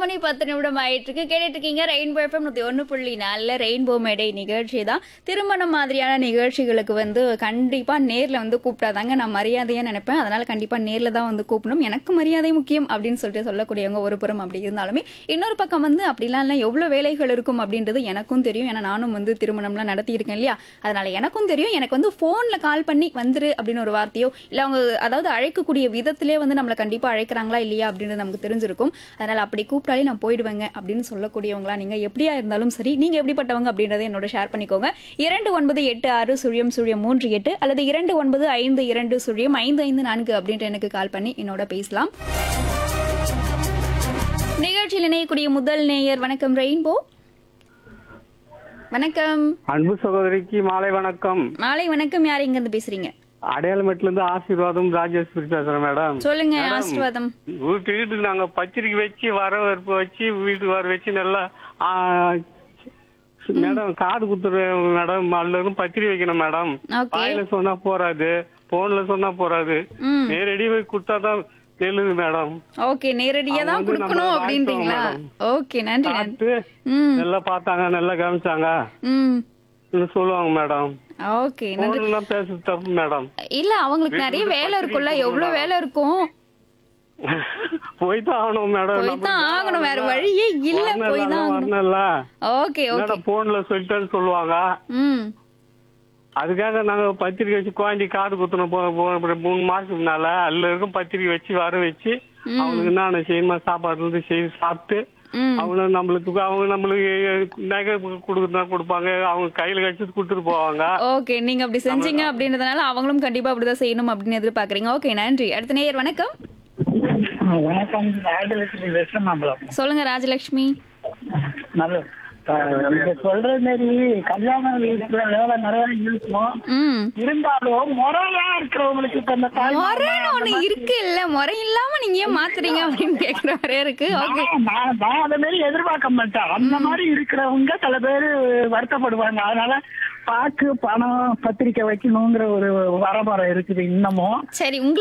மணி பத்து நிமிடம் ஆயிட்டு இருக்கு கேட்டுட்டு இருக்கீங்க ரெயின்போ எஃப்எம் நூத்தி ஒன்று புள்ளி நாலுல ரெயின்போ மேடை நிகழ்ச்சி தான் திருமணம் மாதிரியான நிகழ்ச்சிகளுக்கு வந்து கண்டிப்பா நேர்ல வந்து கூப்பிட்டாதாங்க நான் மரியாதையா நினைப்பேன் அதனால கண்டிப்பா நேர்ல தான் வந்து கூப்பிடணும் எனக்கு மரியாதை முக்கியம் அப்படின்னு சொல்லிட்டு சொல்லக்கூடியவங்க ஒரு புறம் அப்படி இருந்தாலுமே இன்னொரு பக்கம் வந்து அப்படிலாம் இல்லை எவ்வளவு வேலைகள் இருக்கும் அப்படின்றது எனக்கும் தெரியும் ஏன்னா நானும் வந்து திருமணம்லாம் நடத்தியிருக்கேன் இல்லையா அதனால எனக்கும் தெரியும் எனக்கு வந்து போன்ல கால் பண்ணி வந்துரு அப்படின்னு ஒரு வார்த்தையோ இல்ல அவங்க அதாவது அழைக்கக்கூடிய விதத்திலே வந்து நம்மளை கண்டிப்பா அழைக்கிறாங்களா இல்லையா அப்படின்றது நமக்கு தெரிஞ்சிருக்கும் அதனால அப்படி கூப்பிட்டாலே நான் போயிடுவேங்க அப்படின்னு சொல்லக்கூடியவங்களா நீங்க எப்படியா இருந்தாலும் சரி நீங்க எப்படிப்பட்டவங்க அப்படின்றத என்னோட ஷேர் பண்ணிக்கோங்க இரண்டு ஒன்பது எட்டு ஆறு சுழியம் சுழியம் மூன்று எட்டு அல்லது இரண்டு ஒன்பது ஐந்து இரண்டு சுழியம் ஐந்து ஐந்து நான்கு அப்படின்ட்டு எனக்கு கால் பண்ணி என்னோட பேசலாம் நிகழ்ச்சியில் இணையக்கூடிய முதல் நேயர் வணக்கம் ரெயின்போ வணக்கம் அன்பு சகோதரிக்கு மாலை வணக்கம் மாலை வணக்கம் யார் இங்க இருந்து பேசுறீங்க அடையாளமேட்ல இருந்து ஆசீர்வாதம் ராஜேஸ்வரி பேசுறேன் மேடம் சொல்லுங்க மேடம், ஆசீர்வாதம் வீட்டு வீட்டுக்கு நாங்க பத்திரிக்கை வச்சு வரவேற்பு வச்சு வீட்டுக்கு வர வச்சு நல்லா ஆ, மேடம் காது குத்துறேன் மேடம் எல்லாரும் பத்திரிக்கை வைக்கணும் மேடம் ஓகே வாயில சொன்னா போறாது போன்ல சொன்னா போறாது ம் நேரடி போய் கொடுத்தாதான் தெலுங்கு மேடம் ஓகே நேரடியா அவங்க தான் வந்து கொடுக்கணும் நம்மள அப்படின்றீங்களா வாழ்த்துவாங்க ஓகே நன்றி நன்றி பார்த்து ம் நல்லா பார்த்தாங்க நல்லா கவனிச்சாங்க ம் சொல்லுவாங்க மேடம் ஓகே நன்றி போன்ல பேசுறது தப்பு மேடம் இல்ல அவங்களுக்கு நிறைய வேலை இருக்கும்ல எவ்வளவு வேலை இருக்கும் போய் தான் ஆகணும் மேடம் போய் தான் ஆகணும் வேற வழியே இல்ல போய் தான் ஆகணும் வரணும்ல ஓகே ஓகே மேடம் போன்ல சொல்லிட்டேன்னு சொல்லுவாங்க ம் அதுக்காக நாங்க பத்திரிக்கை வச்சு குழந்தை காது குத்தணும் போ- போ- ஒரு மூணு மாசத்துக்கு முன்னால அதுல இருக்கும் பத்திரிக்கை வச்சு வர வச்சு அவங்களுக்கு என்னென்ன செய்யணுமா சாப்பாடு இருந்து செய்து சாப்பிட்டு ம் அவங்க நம்மளுக்கு அவங்க நம்மளுக்கு நகை கொடுக்குறதா கொடுப்பாங்க அவங்க கையில கழிச்சு கொடுத்துட்டு போவாங்க ஓகே நீங்க அப்படி செஞ்சீங்க அப்படின்றதுனால அவங்களும் கண்டிப்பா அப்படிதான் செய்யணும் அப்படின்னு எதிர்பார்க்கறீங்க ஓகே நன்றி அடுத்த நேயர் வணக்கம் வணக்கம் ராஜலட்சுமி வெஸ்டமாம்பலம் சொல்லுங்க ராஜலட்சுமி நல்ல அஹ், நீங்க சொல்ற மாதிரி கல்யாண வீட்டுல வேலை நிறைய இருக்கும் ம் இருந்தாலும் முறையா இருக்கிறவங்களுக்கு இப்ப இந்த தாய் முறைன்னு ஒண்ணு இருக்கு இல்ல முறை இல்லாம நீங்க ஏன் மாத்துறீங்க அப்படின்னு கேக்குற வரைய இருக்கு ஓகே நான் நான் நான் அந்த மாதிரி எதிர்பார்க்க மாட்டேன் அந்த மாதிரி இருக்கிறவங்க சில பேர் வருத்தப்படுவாங்க அதனால பாக்கு பணம் பத்திரிக்கை வைக்கணுங்கிற ஒரு வரமுறை இருக்குது இன்னமும் சரி உங்களுக்கு